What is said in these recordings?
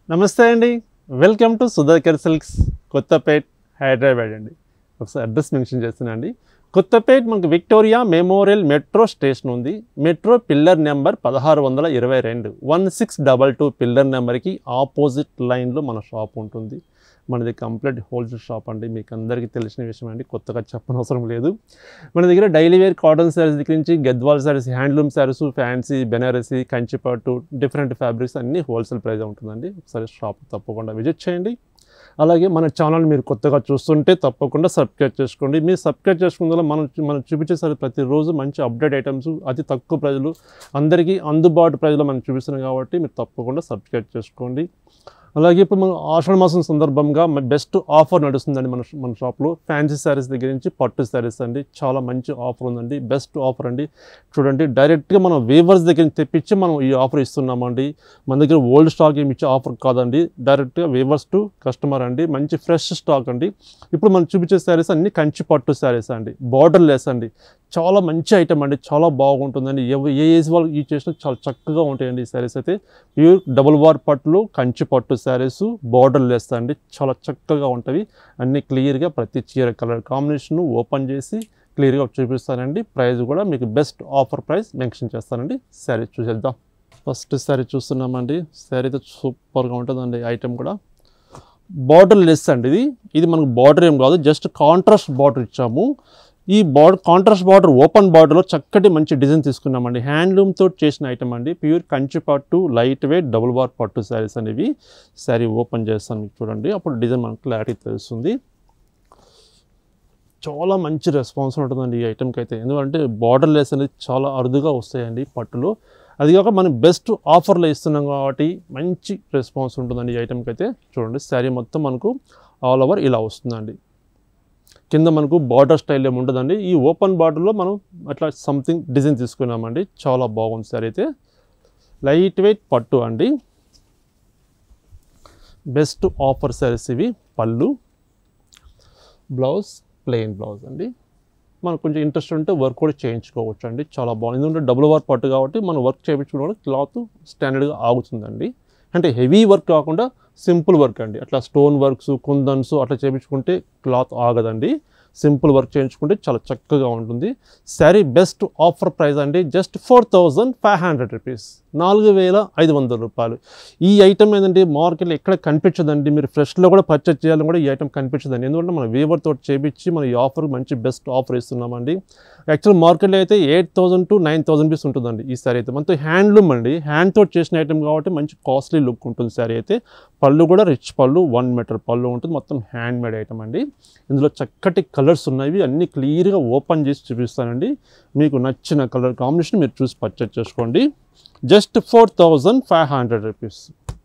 నమస్తే అండి welcome to Sudhakar silks Kothapet Hyderabad అండి ఒకసారి అడ్రస్ మెన్షన్ చేస్తున్నా అండి కొత్తపేట్ మనకు విక్టోరియా మెమోరియల్ మెట్రో స్టేషన్ ఉంది మెట్రో పిల్లర్ నెంబర్ పదహారు వందల ఇరవై రెండు one six double two pillar నెంబర్కి ఆపోజిట్ లైన్లో మన షాప్ ఉంటుంది మనది కంప్లీట్ హోల్సేల్ షాప్ అండి మీకు అందరికీ తెలిసిన విషయం అండి కొత్తగా చెప్పనవసరం లేదు మన దగ్గర డైలీ వేర్ కాటన్ శారీస్ దగ్గర నుంచి గద్వాల్ శారీస్ హ్యాండ్లూమ్ శారీస్ ఫ్యాన్సీ బెనారసీ కంచిపట్టు డిఫరెంట్ ఫ్యాబ్రిక్స్ అన్నీ హోల్సేల్ ప్రైస్ ఉంటుందండి ఒకసారి షాప్ తప్పకుండా విజిట్ చేయండి అలాగే మన ఛానల్ మీరు కొత్తగా చూస్తుంటే తప్పకుండా సబ్స్క్రైబ్ చేసుకోండి మీరు సబ్స్క్రైబ్ చేసుకున్న వల్ల మనం మనం చూపించేసరి ప్రతిరోజు మంచి అప్డేట్ ఐటమ్స్ అతి తక్కువ ప్రైజులు అందరికీ అందుబాటు ప్రైజ్లో మనం చూపిస్తున్నాం కాబట్టి మీరు తప్పకుండా సబ్స్క్రైబ్ చేసుకోండి అలాగే ఇప్పుడు మనం ఆషాఢ మాసం సందర్భంగా బెస్ట్ ఆఫర్ నడుస్తుందండి మన మన షాప్లో ఫ్యాన్సీ శారీస్ దగ్గర నుంచి పట్టు శారీస్ అండి చాలా మంచి ఆఫర్ ఉందండి బెస్ట్ ఆఫర్ అండి చూడండి డైరెక్ట్గా మనం వేవర్స్ దగ్గర నుంచి తెప్పించి మనం ఈ ఆఫర్ ఇస్తున్నామండి మన దగ్గర ఓల్డ్ స్టాక్ ఏమి ఇచ్చే ఆఫర్ కాదండి డైరెక్ట్గా వేవర్స్ టు కస్టమర్ అండి మంచి ఫ్రెష్ స్టాక్ అండి ఇప్పుడు మనం చూపించే శారీస్ అన్ని కంచి పట్టు శారీస్ అండి బార్డర్ లెస్ అండి చాలా మంచి ఐటమ్ అండి చాలా బాగుంటుందండి ఎవ- ఏ ఏజ్ వాళ్ళు యూజ్ చేసినా చాలా చక్కగా ఉంటాయండి ఈ శారీస్ అయితే ప్యూర్ డబుల్ వార్ పట్టులు కంచి పట్టు శారీస్ బార్డర్ లెస్ అండి చాలా చక్కగా ఉంటవి అన్ని క్లియర్గా ప్రతి చీర కలర్ కాంబినేషన్ ఓపెన్ చేసి క్లియర్గా చూపిస్తానండి ప్రైస్ కూడా మీకు బెస్ట్ ఆఫర్ ప్రైస్ మెన్షన్ చేస్తానండి శారీ చూసేద్దాం ఫస్ట్ శారీ చూస్తున్నామండి శారీ అయితే సూపర్గా ఉంటుందండి ఐటమ్ కూడా బార్డర్ లెస్ అండి ఇది ఇది మనకు బార్డర్ ఏం కాదు జస్ట్ కాంట్రాస్ట్ బార్డర్ ఇచ్చాము ఈ బార్డర్ కాంట్రాస్ట్ బార్డర్ ఓపెన్ బార్డర్లో చక్కటి మంచి డిజైన్ తీసుకున్నామండి హ్యాండ్లూమ్ తోటి చేసిన ఐటమ్ అండి ప్యూర్ కంచి పట్టు లైట్ వెయిట్ డబుల్ బార్ పట్టు శారీస్ అనేవి శారీ ఓపెన్ చేస్తాను మీకు చూడండి అప్పుడు డిజైన్ మనకు క్లారిటీ తెలుస్తుంది చాలా మంచి రెస్పాన్స్ ఉంటుందండి ఈ ఐటెంకి అయితే ఎందుకంటే బార్డర్ లెస్ అనేది చాలా అరుదుగా వస్తాయండి పట్టులో అది కాక మనం బెస్ట్ ఆఫర్లో ఇస్తున్నాం కాబట్టి మంచి రెస్పాన్స్ ఉంటుందండి ఈ ఐటెంకి అయితే చూడండి శారీ మొత్తం మనకు ఆల్ ఓవర్ ఇలా వస్తుందండి కింద మనకు బార్డర్ స్టైల్ ఏమి ఉండదండి ఈ ఓపెన్ బార్డర్లో మనం అట్లా సంథింగ్ డిజైన్ తీసుకున్నామండి చాలా బాగుంది సార్ అయితే లైట్ వెయిట్ పట్టు అండి బెస్ట్ ఆఫర్ సారీస్ ఇవి పళ్ళు బ్లౌజ్ ప్లెయిన్ బ్లౌజ్ అండి మనకు కొంచెం ఇంట్రెస్ట్ ఉంటే వర్క్ కూడా చేయించుకోవచ్చు అండి చాలా బాగుంది ఎందుకంటే డబుల్ వర్క్ పట్టు కాబట్టి మనం వర్క్ చేయించుకోవడం వల్ల క్లాత్ స్టాండర్డ్గా ఆగుతుందండి అంటే హెవీ వర్క్ కాకుండా సింపుల్ వర్క్ అండి అట్లా స్టోన్ వర్క్స్ కుందన్స్ అట్లా చేయించుకుంటే క్లాత్ ఆగదండి సింపుల్ వర్క్ చేయించుకుంటే చాలా చక్కగా ఉంటుంది శారీ బెస్ట్ ఆఫర్ ప్రైస్ అండి just four thousand five hundred rupees నాలుగు వేల ఐదు వందల రూపాయలు ఈ ఐటమ్ ఏంటంటే మార్కెట్లో ఎక్కడ కనిపించదండి మీరు ఫ్రెష్లో కూడా పర్చేస్ చేయాలని కూడా ఈ ఐటమ్ కనిపించదండి ఎందుకంటే మన వీవర్ తోటి చేపించి మన ఈ ఆఫర్ మంచి బెస్ట్ ఆఫర్ ఇస్తున్నామండి యాక్చువల్ మార్కెట్లో అయితే eight thousand to nine thousand rupees ఉంటుందండి ఈ శారీ అయితే మనతో హ్యాండ్లూమ్ అండి హ్యాండ్ తోటి చేసిన ఐటమ్ కాబట్టి మంచి కాస్ట్లీ లుక్ ఉంటుంది శారీ అయితే పళ్ళు కూడా రిచ్ పళ్ళు వన్ మీటర్ పళ్ళు ఉంటుంది మొత్తం హ్యాండ్ మేడ్ ఐటమ్ అండి ఇందులో చక్కటి కలర్స్ ఉన్నాయి అన్ని క్లియర్గా ఓపెన్ చేసి చూపిస్తానండి మీకు నచ్చిన కలర్ కాంబినేషన్ మీరు చూసి పర్చేజ్ చేసుకోండి just four thousand five hundred rupees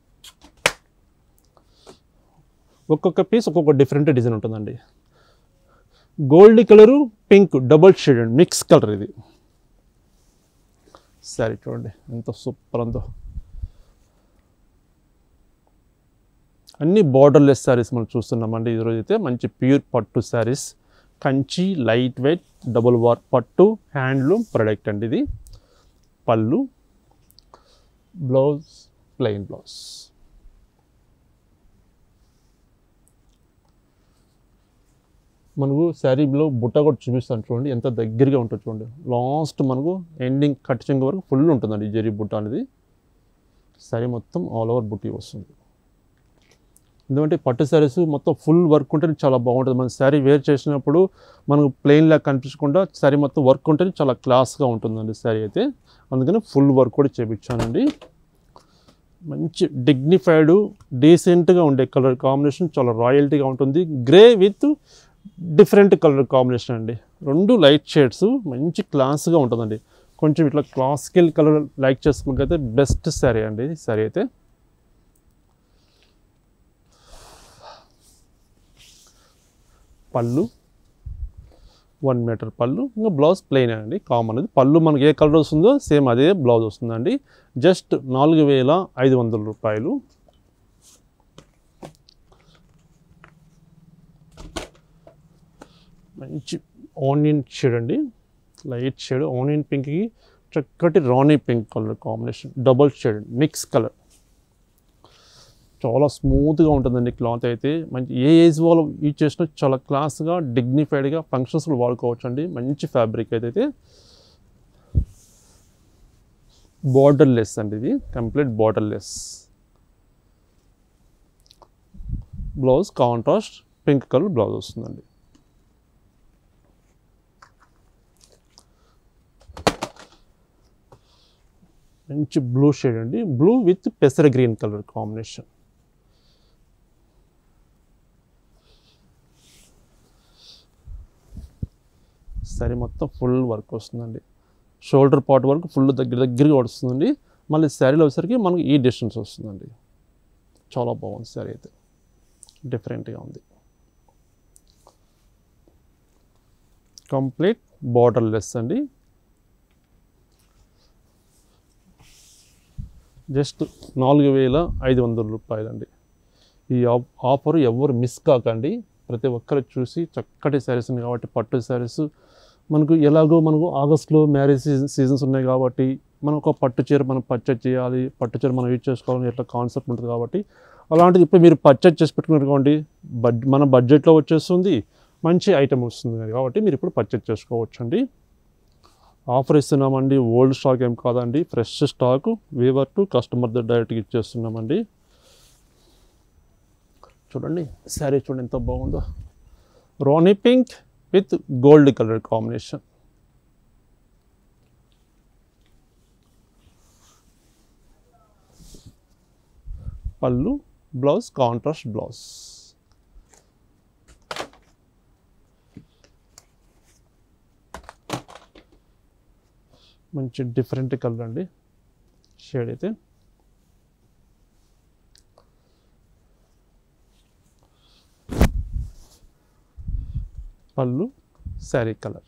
ఒక్కొక్క పీస్ ఒక్కొక్క డిఫరెంట్ డిజైన్ ఉంటుందండి gold colour pink double shade అండి మిక్స్ కలర్ ఇది సరే చూడండి ఎంత సూపర్ ఉందో అన్ని బార్డర్లెస్ శారీస్ మనం చూస్తున్నామండి ఈరోజు అయితే మంచి ప్యూర్ పట్టు saris Kanchi light weight double warp పట్టు హ్యాండ్లూమ్ ప్రొడక్ట్ అండి ఇది పళ్ళు బ్లౌజ్ ప్లెయిన్ బ్లౌజ్ మనకు శారీలో బుట్ట కూడా చూపిస్తాను చూడండి ఎంత దగ్గరగా ఉంటుంది చూడండి లాస్ట్ మనకు ఎండింగ్ కట్చింగ్ వరకు ఫుల్ ఉంటుందండి ఈ జరీ బుట్ట అనేది శారీ మొత్తం ఆల్ ఓవర్ బుట్టి వస్తుంది ఎందుకంటే పట్టు శారీస్ మొత్తం ఫుల్ వర్క్ ఉంటే చాలా బాగుంటుంది మన శారీ వేర్ చేసినప్పుడు మనకు ప్లెయిన్ లాగా కనిపించకుండా శారీ మొత్తం వర్క్ ఉంటే చాలా క్లాస్గా ఉంటుందండి శారీ అయితే అందుకని ఫుల్ వర్క్ కూడా చేపించానండి మంచి డిగ్నిఫైడ్ డీసెంట్గా ఉండే కలర్ కాంబినేషన్ చాలా రాయల్టీగా ఉంటుంది grey with different colour combination అండి రెండు లైట్ షేడ్స్ మంచి క్లాస్గా ఉంటుందండి కొంచెం ఇట్లా క్లాసికల్ కలర్ లైక్ చేసుకున్నట్లయితే బెస్ట్ శారీ అండి ఈ శారీ అయితే పళ్ళు వన్ మీటర్ పళ్ళు ఇంకా బ్లౌజ్ ప్లెయిన్ అండి కామన్ అది పళ్ళు మనకి ఏ కలర్ వస్తుందో సేమ్ అదే బ్లౌజ్ వస్తుందండి జస్ట్ నాలుగు వేల ఐదు వందల రూపాయలు మంచి ఆనియన్ షేడ్ అండి లైట్ షేడ్ ఆనియన్ పింక్కి చక్కటి rani pink colour combination double shade mix colour చాలా స్మూత్గా ఉంటుందండి క్లాత్ అయితే మంచి ఏ ఏజ్ వాళ్ళు యూజ్ చేసినా చాలా క్లాస్గా డిగ్నిఫైడ్గా ఫంక్షన్స్లో వాడుకోవచ్చు అండి మంచి ఫ్యాబ్రిక్ అయితే బార్డర్ లెస్ అండి ఇది complete borderless blouse contrast pink colour blouse వస్తుందండి మంచి బ్లూ షేడ్ అండి బ్లూ విత్ పెసర గ్రీన్ కలర్ కాంబినేషన్ సరే మొత్తం ఫుల్ వర్క్ వస్తుందండి షోల్డర్ పార్ట్ వరకు ఫుల్ దగ్గర దగ్గరగా వస్తుందండి మళ్ళీ శారీలో వచ్చేసరికి మనకు ఈ డిస్టెన్స్ వస్తుందండి చాలా బాగుంది శారీ అయితే డిఫరెంట్గా ఉంది కంప్లీట్ బార్డర్ లెస్ అండి జస్ట్ నాలుగు వేల ఐదు వందల రూపాయలండి ఈ ఆఫ్ ఆఫర్ ఎవరు మిస్ కాకండి ప్రతి ఒక్కరు చూసి చక్కటి శారీస్ ఉన్నాయి కాబట్టి పట్టు శారీస్ మనకు ఎలాగో మనకు ఆగస్టులో మ్యారేజ్ సీజన్ సీజన్స్ ఉన్నాయి కాబట్టి మనం ఒక పట్టు చీర మనం పర్చేజ్ చేయాలి పట్టు చీర మనం యూజ్ చేసుకోవాలని ఇట్లా కాన్సెప్ట్ ఉంటుంది కాబట్టి అలాంటిది ఇప్పుడు మీరు పర్చేజ్ చేసి పెట్టుకున్నారు బడ్ మన బడ్జెట్లో వచ్చేస్తుంది మంచి ఐటమ్ వస్తుంది కాబట్టి మీరు ఇప్పుడు పర్చేజ్ చేసుకోవచ్చు అండి ఆఫర్ ఇస్తున్నామండి ఓల్డ్ స్టాక్ ఏం కాదండి fresh stock weaver to customer దగ్గర డైరెక్ట్గా ఇచ్చేస్తున్నామండి చూడండి శారీ చూడండి ఎంత బాగుందో rani pink with gold colour combination పళ్ళు బ్లౌజ్ కాంట్రాస్ట్ బ్లౌజ్ మంచి డిఫరెంట్ కలర్ అండి షేడ్ అయితే పళ్ళు శారీ కలర్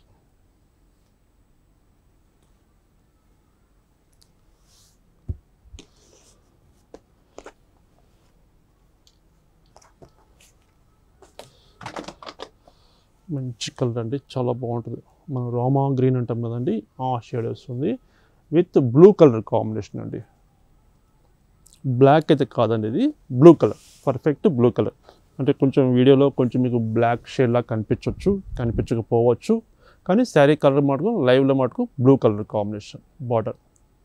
మంచి కలర్ అండి చాలా బాగుంటుంది మనం రామా గ్రీన్ అంటాం కదండి ఆ షేడ్ వస్తుంది విత్ బ్లూ కలర్ కాంబినేషన్ అండి బ్లాక్ అయితే కాదండి ఇది blue colour perfect blue colour అంటే కొంచెం వీడియోలో కొంచెం మీకు బ్లాక్ షేడ్లా కనిపించవచ్చు కనిపించకపోవచ్చు కానీ శారీ కలర్ మటుకు లైవ్లో మటుకు బ్లూ కలర్ కాంబినేషన్ బార్డర్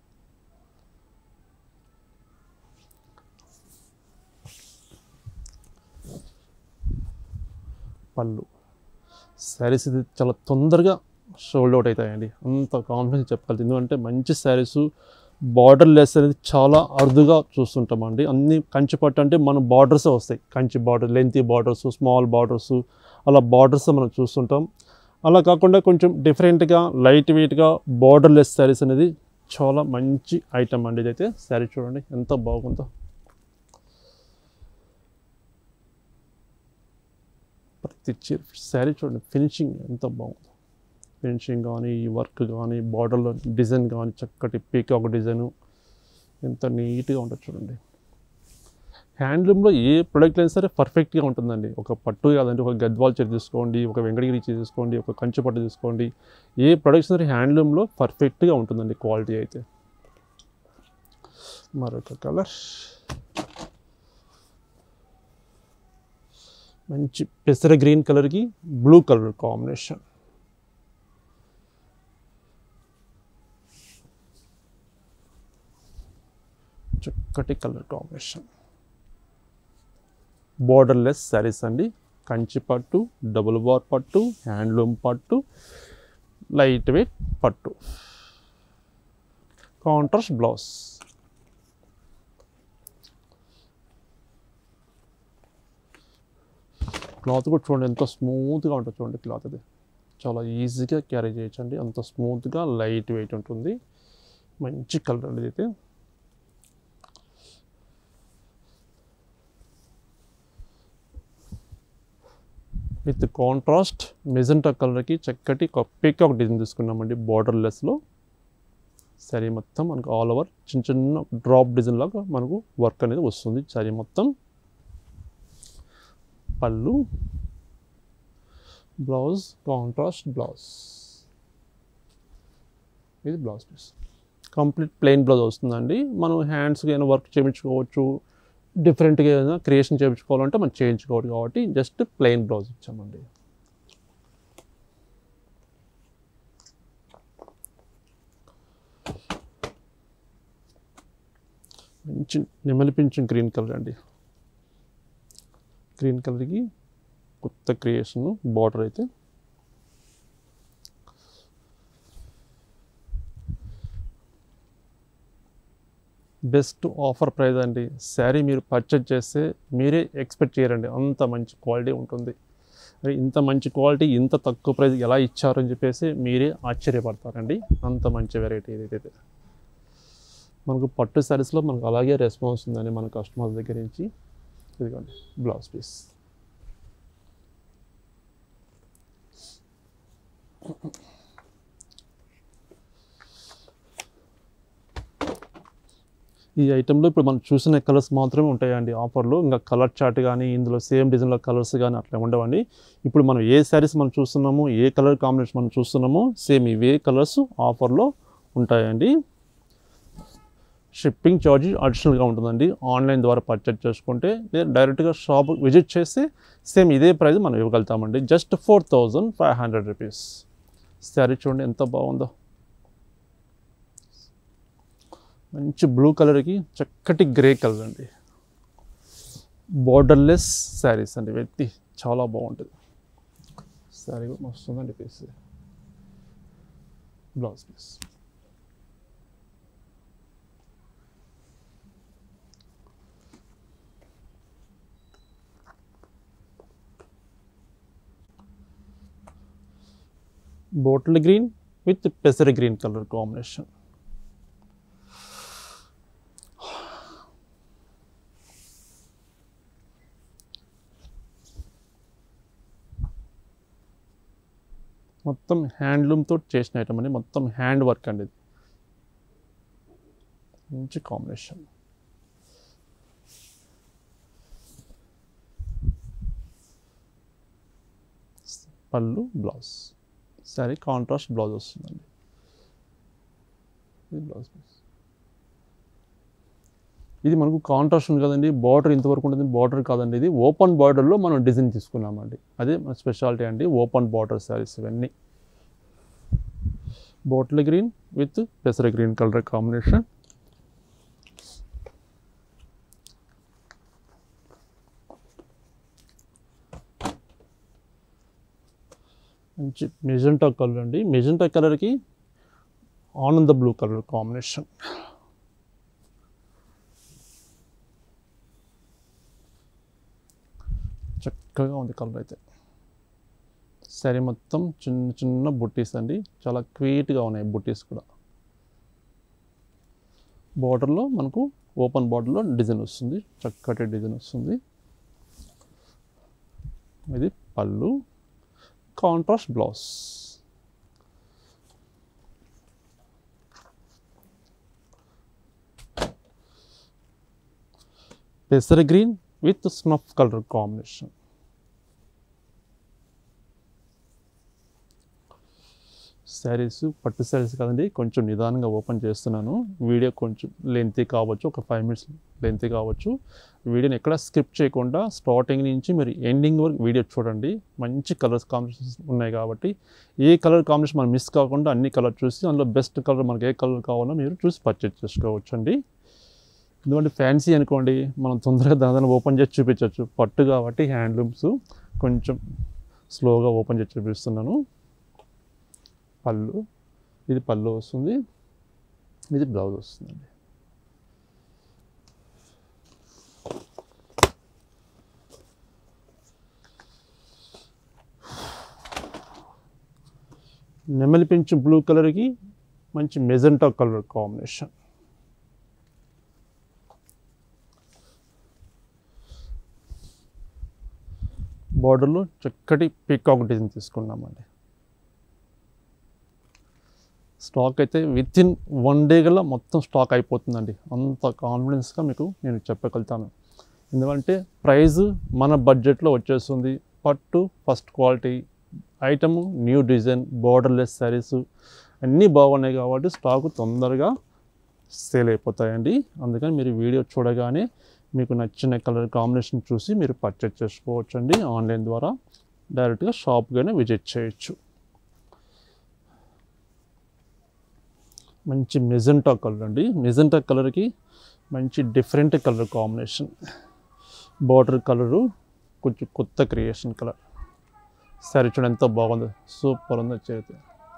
పళ్ళు శారీస్ ఇది చాలా తొందరగా షోల్డ్ అవుట్ అవుతాయండి అంత కాన్ఫిడెన్స్ చెప్పగలుగుతుంది ఎందుకంటే మంచి శారీస్ బార్డర్ లెస్ అనేది చాలా అరుదుగా చూస్తుంటామండి అన్ని కంచి పట్టు అంటే మనం బార్డర్స్ వస్తాయి Kanchi border lengthy borders small borders అలా బార్డర్స్ మనం చూస్తుంటాం అలా కాకుండా కొంచెం డిఫరెంట్గా లైట్ వెయిట్గా బార్డర్ లెస్ శారీస్ అనేది చాలా మంచి ఐటమ్ అండి ఇదైతే శారీ చూడండి ఎంత బాగుందో ప్రతి చీర శారీ చూడండి ఫినిషింగ్ ఎంత బాగుందో ఫినిషింగ్ కానీ ఈ వర్క్ కానీ బార్డర్లో డిజైన్ కానీ చక్కటి పీకాక్ డిజైను ఎంత నీట్గా ఉంటుంది చూడండి హ్యాండ్లూమ్లో ఏ ప్రొడక్ట్ అయినా సరే పర్ఫెక్ట్గా ఉంటుందండి ఒక పట్టు కాదండి ఒక గద్వాల్ చీర తీసుకోండి ఒక వెంకటగిరి చీర తీసుకోండి ఒక కంచి పట్టు తీసుకోండి ఏ ప్రొడక్ట్స్ సరే హ్యాండ్లూమ్లో పర్ఫెక్ట్గా ఉంటుందండి క్వాలిటీ అయితే మరొక కలర్ మంచి పెసర గ్రీన్ కలర్కి బ్లూ కలర్ కాంబినేషన్ చక్కటి కలర్ కాంబినేషన్ బోర్డర్లెస్ శారీస్ అండి కంచి పట్టు డబుల్ బార్ పట్టు హ్యాండ్లూమ్ పట్టు లైట్ వెయిట్ పట్టు కాంట్రాస్ట్ బ్లౌజ్ క్లాత్ కూడా చూడండి ఎంత స్మూత్గా ఉంటుంది చూడండి క్లాత్ అది చాలా ఈజీగా క్యారీ చేయొచ్చండి అంత స్మూత్గా లైట్ వెయిట్ ఉంటుంది మంచి కలర్ అండి ఇది అయితే విత్ కాంట్రాస్ట్ మెజెంటా కలర్కి చక్కటి ఒక పీకాక్ డిజైన్ తీసుకున్నామండి బార్డర్లెస్లో శారీ మొత్తం మనకు ఆల్ ఓవర్ చిన్న చిన్న డ్రాప్ డిజైన్ లాగా మనకు వర్క్ అనేది వస్తుంది శారీ మొత్తం పళ్ళు బ్లౌజ్ కాంట్రాస్ట్ బ్లౌజ్ ఇది blouse piece complete plain blouse వస్తుందండి మనం హ్యాండ్స్కి ఏమైనా వర్క్ చేయించుకోవచ్చు డిఫరెంట్గా ఏదైనా క్రియేషన్ చేయించుకోవాలంటే మనం చేయించుకోవాలి కాబట్టి జస్ట్ ప్లెయిన్ బ్లౌజ్ ఇచ్చామండి మంచి నెమలిపించిన గ్రీన్ కలర్ అండి గ్రీన్ కలర్కి కొత్త క్రియేషన్ బార్డర్ అయితే బెస్ట్ ఆఫర్ ప్రైస్ అండి శారీ మీరు పర్చేజ్ చేస్తే మీరే ఎక్స్పెక్ట్ చేయరండి అంత మంచి క్వాలిటీ ఉంటుంది మరి ఇంత మంచి క్వాలిటీ ఇంత తక్కువ ప్రైస్ ఎలా ఇచ్చారు అని చెప్పేసి మీరే ఆశ్చర్యపడతారండి అంత మంచి వెరైటీ ఏదైతే మనకు పట్టు శారీస్లో మనకు అలాగే రెస్పాన్స్ ఉందండి మన కస్టమర్స్ దగ్గర నుంచి ఇదిగోండి బ్లౌజ్ పీస్ ఈ ఐటెంలో ఇప్పుడు మనం చూసిన కలర్స్ మాత్రమే ఉంటాయండి ఆఫర్లో ఇంకా కలర్ చార్ట్ కానీ ఇందులో సేమ్ డిజైన్లో కలర్స్ కానీ అట్లా ఉండవండి ఇప్పుడు మనం ఏ శారీస్ మనం చూస్తున్నామో ఏ కలర్ కాంబినేషన్ మనం చూస్తున్నామో సేమ్ ఇవే కలర్స్ ఆఫర్లో ఉంటాయండి షిప్పింగ్ ఛార్జ్ అడిషనల్గా ఉంటుందండి ఆన్లైన్ ద్వారా పర్చేజ్ చేసుకుంటే లేదా డైరెక్ట్గా షాప్ విజిట్ చేస్తే సేమ్ ఇదే ప్రైస్ మనం ఇవ్వగలుగుతామండి just four thousand five hundred rupees sari చూడండి ఎంత బాగుందో మంచి బ్లూ కలర్కి చక్కటి గ్రే కలర్ అండి బార్డర్లెస్ శారీస్ అండి వ్యక్తి చాలా బాగుంటుంది శారీ కూడా మస్తుందండి piece blouse piece bottle green with పెసర గ్రీన్ కలర్ కాంబినేషన్ మొత్తం హ్యాండ్లూమ్తో చేసిన ఐటమ్ అండి మొత్తం హ్యాండ్ వర్క్ అండి ఇది మంచి కాంబినేషన్ పళ్ళు బ్లౌజ్ సారీ కాంట్రాస్ట్ బ్లౌజ్ వస్తుందండి ఇది బ్లౌజ్ పీస్ ఇది మనకు కాంట్రాస్ట్ ఉంది కదండి బార్డర్ ఇంతవరకు ఉంటుంది బార్డర్ కాదండి ఇది ఓపెన్ బార్డర్లో మనం డిజైన్ తీసుకున్నామండి అదే మన స్పెషాలిటీ అండి ఓపెన్ బార్డర్ శారీస్ ఇవన్నీ బాటిల్ గ్రీన్ విత్ పెసర గ్రీన్ కలర్ కాంబినేషన్ మంచి మెజెంటా కలర్ అండి మెజెంటా కలర్కి ఆనంద బ్లూ కలర్ కాంబినేషన్ చక్కగా ఉంది కలర్ అయితే సరే మొత్తం చిన్న చిన్న బుట్టీస్ అండి చాలా క్వీట్గా ఉన్నాయి బుట్టీస్ కూడా బార్డర్లో మనకు ఓపెన్ బార్డర్లో డిజైన్ వస్తుంది చక్కటి డిజైన్ వస్తుంది ఇది పళ్ళు కాంట్రాస్ట్ బ్లౌజ్ పెసర green with snuff colour combination saris పట్టు శారీస్ కదండి కొంచెం నిదానంగా ఓపెన్ చేస్తున్నాను వీడియో కొంచెం లెంతీ కావచ్చు ఒక ఫైవ్ మినిట్స్ లెంతీ కావచ్చు వీడియోని ఎక్కడ స్కిప్ చేయకుండా స్టార్టింగ్ నుంచి మీరు ఎండింగ్ వరకు వీడియో చూడండి మంచి కలర్స్ కాంబినేషన్స్ ఉన్నాయి కాబట్టి ఏ కలర్ కాంబినేషన్ మనం మిస్ కాకుండా అన్ని కలర్ చూసి అందులో బెస్ట్ కలర్ మనకి ఏ కలర్ కావాలో మీరు చూసి పర్చేజ్ చేసుకోవచ్చు అండి ఎందుకంటే ఫ్యాన్సీ అనుకోండి మనం తొందరగా దాని ఓపెన్ చేసి చూపించవచ్చు పట్టు కాబట్టి హ్యాండ్లూమ్స్ కొంచెం స్లోగా ఓపెన్ చేసి చూపిస్తున్నాను పళ్ళు ఇది పళ్ళు వస్తుంది ఇది బ్లౌజ్ వస్తుందండి నెమలి పెంచు బ్లూ కలర్కి మంచి మెజెంటా కలర్ కాంబినేషన్ బార్డర్లో చక్కటి పీకాక్ డిజైన్ తీసుకున్నామండి స్టాక్ అయితే విత్ ఇన్ వన్ డే గల మొత్తం స్టాక్ అయిపోతుందండి అంత కాన్ఫిడెన్స్గా మీకు నేను చెప్పగలుగుతాను ఎందుకంటే ప్రైజ్ మన బడ్జెట్లో వచ్చేస్తుంది పట్టు first quality item new design borderless saris అన్నీ బాగున్నాయి కాబట్టి స్టాక్ తొందరగా సేల్ అయిపోతాయండి అందుకని మీరు వీడియో చూడగానే మీకు నచ్చిన కలర్ కాంబినేషన్ చూసి మీరు పర్చేజ్ చేసుకోవచ్చు అండి ఆన్లైన్ ద్వారా డైరెక్ట్గా షాప్గానే విజిట్ చేయొచ్చు మంచి మెజెంటా కలర్ అండి మెజెంటా కలర్కి మంచి different colour combination border colour కొంచెం కొత్త క్రియేషన్ కలర్ సరే చూడండి ఎంత బాగుందో సూపర్ ఉంది వచ్చేది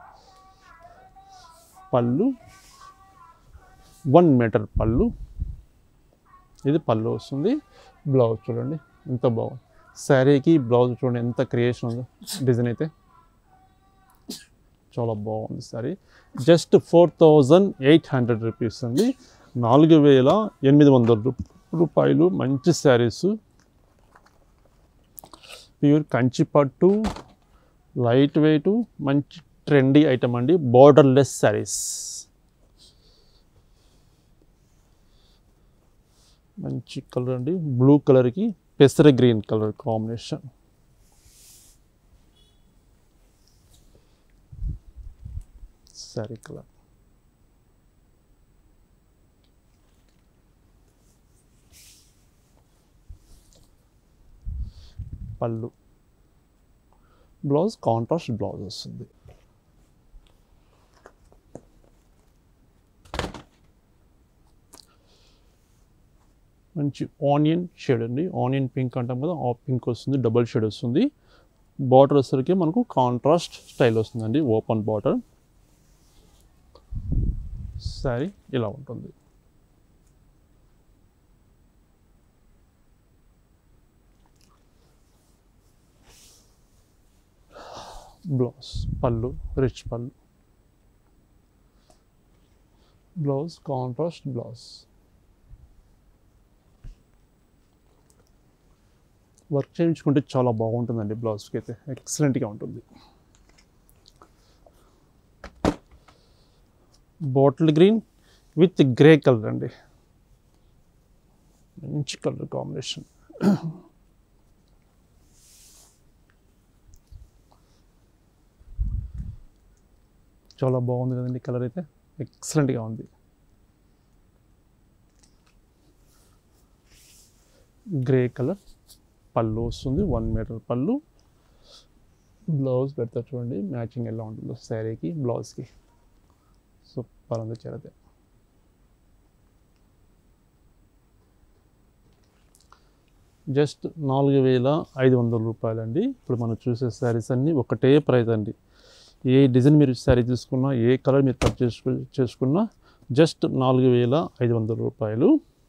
పళ్ళు వన్ మీటర్ పళ్ళు ఇది పళ్ళు వస్తుంది బ్లౌజ్ చూడండి ఎంత బాగుంది శారీకి బ్లౌజ్ చూడండి ఎంత క్రియేషన్ ఉందో డిజైన్ అయితే చాలా బాగుంది sari just four thousand eight hundred rupees అండి నాలుగు వేల ఎనిమిది వందల రూ- రూపాయలు మంచి శారీస్ ప్యూర్ కంచి పట్టు లైట్ వెయిట్ మంచి ట్రెండీ ఐటమ్ అండి బార్డర్లెస్ శారీస్ మంచి కలర్ అండి బ్లూ కలర్కి పెసర green colour combination sari colour పళ్ళు బ్లౌజ్ కాంట్రాస్ట్ బ్లౌజ్ వస్తుంది మంచి ఆనియన్ షేడ్ అండి ఆనియన్ పింక్ అంటాం కదా ఆ పింక్ వస్తుంది డబల్ షేడ్ వస్తుంది బార్డర్ వచ్చేసరికి మనకు కాంట్రాస్ట్ స్టైల్ వస్తుందండి ఓపెన్ బార్డర్ శారీ ఇలా ఉంటుంది బ్లౌజ్ పళ్ళు రిచ్ పళ్ళు బ్లౌజ్ కాంట్రాస్ట్ బ్లౌజ్ వర్క్ చేయించుకుంటే చాలా బాగుంటుందండి బ్లౌజ్కి అయితే ఎక్సలెంట్గా ఉంటుంది bottle green with grey colour అండి మంచి కలర్ కాంబినేషన్ చాలా బాగుంది కదండి కలర్ అయితే ఎక్సలెంట్గా ఉంది గ్రే కలర్ పళ్ళు వస్తుంది వన్ మీటర్ పళ్ళు బ్లౌజ్ పెడతారు చూడండి మ్యాచింగ్ ఎలా ఉంటుందో శారీకి బ్లౌజ్కి సూపర్ ఉంది చీరతే జస్ట్ నాలుగు వేల ఐదు వందల రూపాయలండి ఇప్పుడు మనం చూసే శారీస్ అన్నీ ఒకటే ప్రైస్ అండి ఏ డిజైన్ మీరు శారీ తీసుకున్నా ఏ కలర్ మీరు కట్ చేసుకు చేసుకున్నా జస్ట్ నాలుగు వేల ఐదు వందల రూపాయలు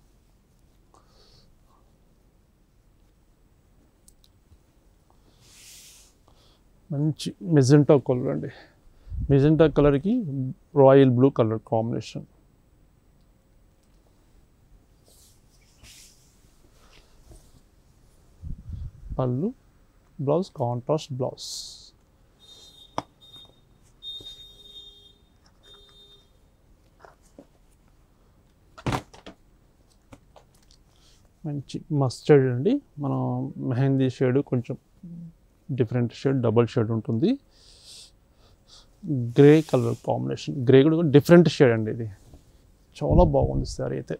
మంచి మెజెంటా కలర్ అండి మెజెంటా కలర్కి రాయల్ బ్లూ కలర్ కాంబినేషన్ పళ్ళు బ్లౌజ్ కాంట్రాస్ట్ బ్లౌజ్ మంచి మస్టర్డ్ అండి మనం మెహందీ షేడ్ కొంచెం డిఫరెంట్ షేడ్ డబల్ షేడ్ ఉంటుంది గ్రే కలర్ కాంబినేషన్ గ్రే కూడా డిఫరెంట్ షేడ్ అండి ఇది చాలా బాగుంది సారీ అయితే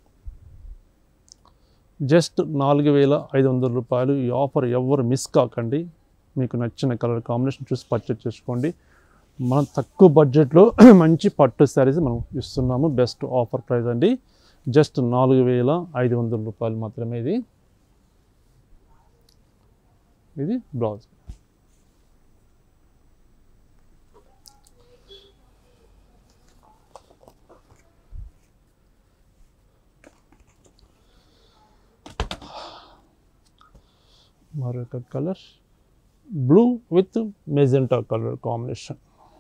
జస్ట్ నాలుగు వేల ఐదు వందల రూపాయలు ఈ ఆఫర్ ఎవరు మిస్ కాకండి మీకు నచ్చిన కలర్ కాంబినేషన్ చూసి పర్చేజ్ చేసుకోండి మనం తక్కువ బడ్జెట్లో మంచి పట్టు శారీస్ మనం ఇస్తున్నాము బెస్ట్ ఆఫర్ ప్రైస్ అండి జస్ట్ నాలుగు వేల ఐదు వందల రూపాయలు మాత్రమే ఇది ఇది బ్లౌజ్ మరొక colour blue with magenta colour combination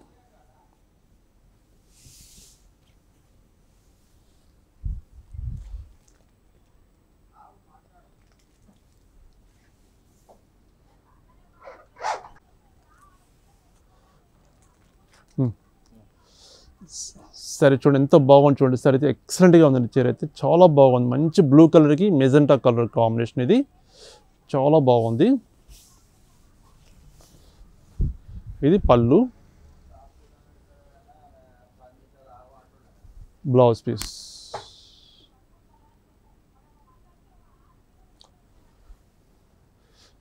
సరే చూడండి ఎంత బాగుంది చూడండి సరే అయితే ఎక్సలెంట్గా ఉందండి చీర అయితే చాలా బాగుంది మంచి బ్లూ కలర్కి మెజెంటా కలర్ కాంబినేషన్ ఇది చాలా బాగుంది ఇది పళ్ళు బ్లౌజ్ పీస్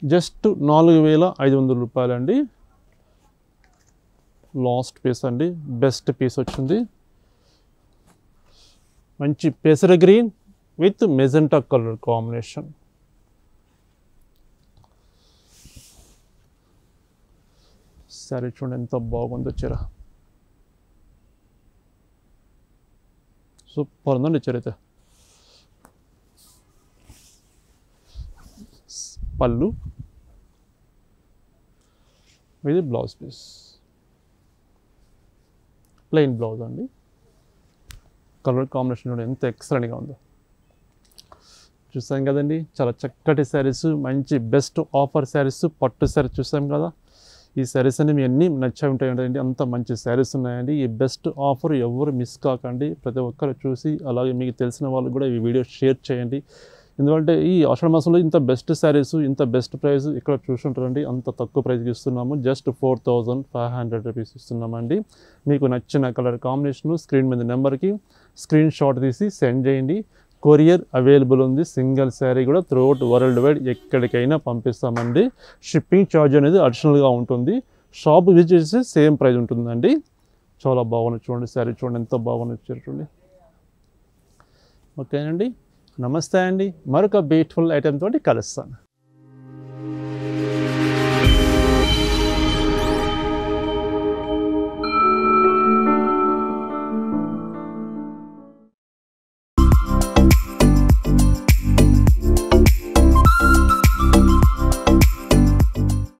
జస్ట్ నాలుగు వేల ఐదు వందల రూపాయలండి లాస్ట్ పీస్ అండి బెస్ట్ పీస్ వచ్చింది మంచి పెసర green with magenta colour combination సరే చూడండి ఎంత బాగుందో చీర సూపర్ ఉందండి చీర అయితే పళ్ళు ఇది బ్లౌజ్ పీస్ ప్లెయిన్ బ్లౌజ్ అండి కలర్ కాంబినేషన్ చూడండి ఎంత ఎక్సలెంట్గా ఉందో చూసాం కదండి చాలా చక్కటి శారీస్ మంచి బెస్ట్ ఆఫర్ శారీస్ పట్టు శారీస్ చూసాం కదా ఈ శారీస్ అన్ని మీ అన్నీ నచ్చే ఉంటాయి కదండి అంత మంచి శారీస్ ఉన్నాయండి ఈ బెస్ట్ ఆఫర్ ఎవరు మిస్ కాకండి ప్రతి ఒక్కరు చూసి అలాగే మీకు తెలిసిన వాళ్ళు కూడా ఈ వీడియో షేర్ చేయండి ఎందుకంటే ఈ ఆషాఢ మాసంలో ఇంత బెస్ట్ శారీస్ ఇంత బెస్ట్ ప్రైస్ ఇక్కడ చూసుంటారండి అంత తక్కువ ప్రైస్కి ఇస్తున్నాము just four thousand five hundred rupees ఇస్తున్నామండి మీకు నచ్చిన కలర్ కాంబినేషన్ స్క్రీన్ మీద నెంబర్కి స్క్రీన్ షాట్ తీసి సెండ్ చేయండి కొరియర్ అవైలబుల్ ఉంది సింగిల్ శారీ కూడా త్రూఅవుట్ వరల్డ్ వైడ్ ఎక్కడికైనా పంపిస్తామండి షిప్పింగ్ ఛార్జ్ అనేది అడిషనల్గా ఉంటుంది షాప్ విజిట్ చేస్తే సేమ్ ప్రైస్ ఉంటుందండి చాలా బాగుంది చూడండి శారీ చూడండి ఎంత బాగుంది చూడండి ఓకేనండి నమస్తే అండి మరొక బ్యూటిఫుల్ ఐటెం తోటి కలుస్తాను